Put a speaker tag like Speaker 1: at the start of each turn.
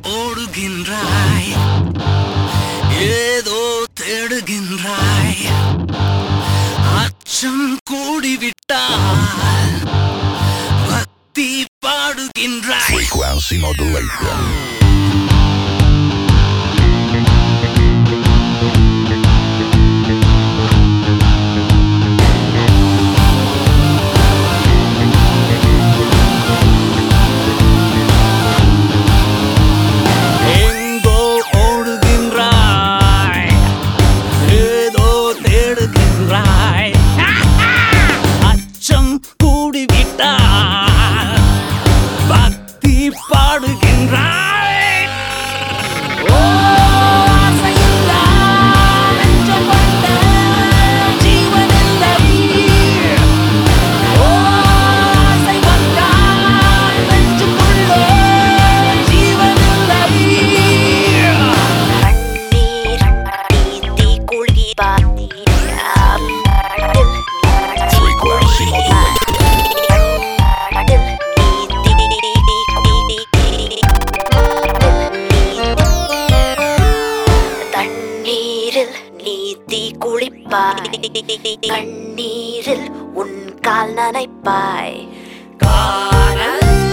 Speaker 1: ஓடுகின்றாய் ஏதோ தேடுகின்றாய் அச்சம் கூடிவிட்டால் பக்தி பாடுகின்றாய்
Speaker 2: Frequency modulation.
Speaker 1: எங்கோ ஓடுகின்றாய் ஏதோ தேடுகின்றாய் அச்சம் கூடிவிட்டால் பக்தி பாடுகின்றாய் ஓ, ஆசையில்லா நெஞ்சம் கொண்ட ஜீவனில்லை. ஓ, ஆசை வந்தால் நெஞ்சுக்குள்ளே ஜீவனில்லை.
Speaker 2: Frequency modulation.
Speaker 3: தண்ணீரில் நீ தீ குளிப்பாய் கண்ணீரில் உன் கால் நனைப்பாய்
Speaker 1: காதல்